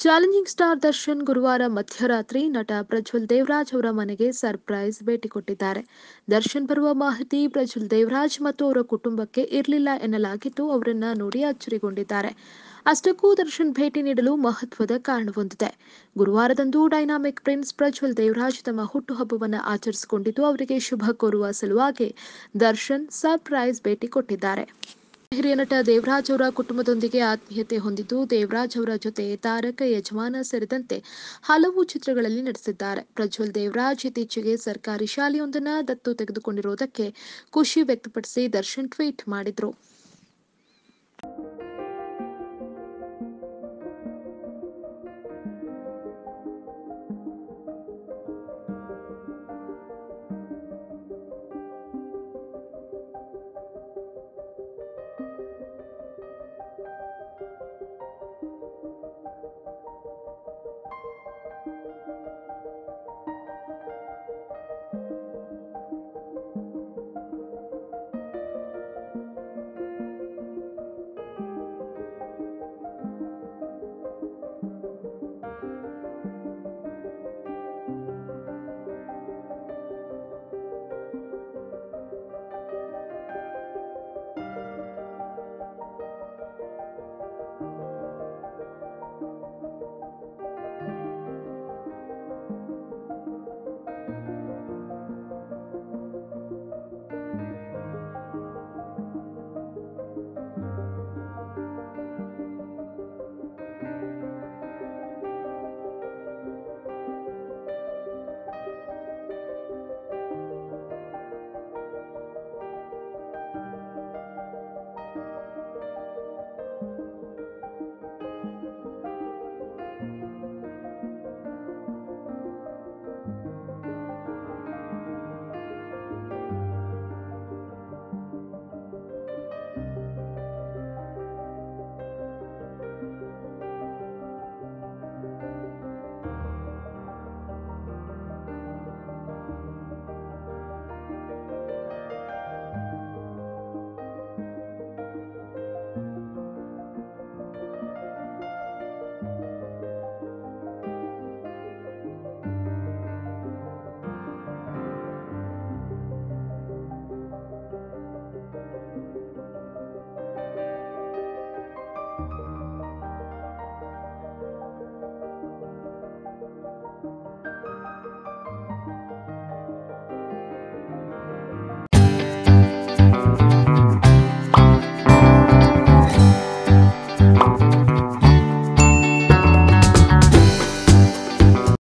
challenging star Darshan ಗುರುವಾರ ಮಧ್ಯರಾತ್ರಿ ನಟ ಪ್ರಜ್ವಲ್ ದೇವರಾಜ್ ಅವರ ಮನೆಗೆ ಸರ್ಪ್ರೈಸ್ ಭೇಟಿ ಕೊಟ್ಟಿದ್ದಾರೆ ದರ್ಶನ್ ಬರುವ ಮಾಹಿತಿ ಪ್ರಜ್ವಲ್ ದೇವರಾಜ್ ಮತ್ತು ಅವರ ಕುಟುಂಬಕ್ಕೆ ಇರಲಿಲ್ಲ ಎನ್ನಲಾಗಿದ್ದು ಅವರನ್ನ ನೋಡಿ ಅಚ್ಚರಿಗೊಂಡಿದ್ದಾರೆ ಅಷ್ಟಕ್ಕೂ ದರ್ಶನ್ ಭೇಟಿ ನೀಡಲು ಮಹತ್ವದ ಕಾರಣವೊಂದಿದೆ ಗುರುವಾರದಂದು ಡೈನಾಮಿಕ್ ಪ್ರಿನ್ಸ್ ಪ್ರಜ್ವಲ್ ದೇವರಾಜ್ ತಮ್ಮ ಹುಟ್ಟುಹಬ್ಬವನ್ನು ಆಚರಿಸಿಕೊಂಡಿದ್ದು ಅವರಿಗೆ ಶುಭ ಕೋರುವ ಸಲುವಾಗಿ ದರ್ಶನ್ ಸರ್ಪ್ರೈಸ್ ಭೇಟಿ ಕೊಟ್ಟಿದ್ದಾರೆ ಹಿರಿಯ ನಟ ದೇವರಾಜ್ ಅವರ ಕುಟುಂಬದೊಂದಿಗೆ ಆತ್ಮೀಯತೆ ಹೊಂದಿದ್ದು ದೇವರಾಜ್ ಅವರ ಜೊತೆ ತಾರಕ ಯಜಮಾನ ಸೇರಿದಂತೆ ಹಲವು ಚಿತ್ರಗಳಲ್ಲಿ ನಟಿಸಿದ್ದಾರೆ ಪ್ರಜ್ವಲ್ ದೇವರಾಜ್ ಇತ್ತೀಚೆಗೆ ಸರ್ಕಾರಿ ಶಾಲೆಯೊಂದನ್ನು ದತ್ತು ತೆಗೆದುಕೊಂಡಿರುವುದಕ್ಕೆ ಖುಷಿ ವ್ಯಕ್ತಪಡಿಸಿ ದರ್ಶನ್ ಟ್ವೀಟ್ ಮಾಡಿದ್ರು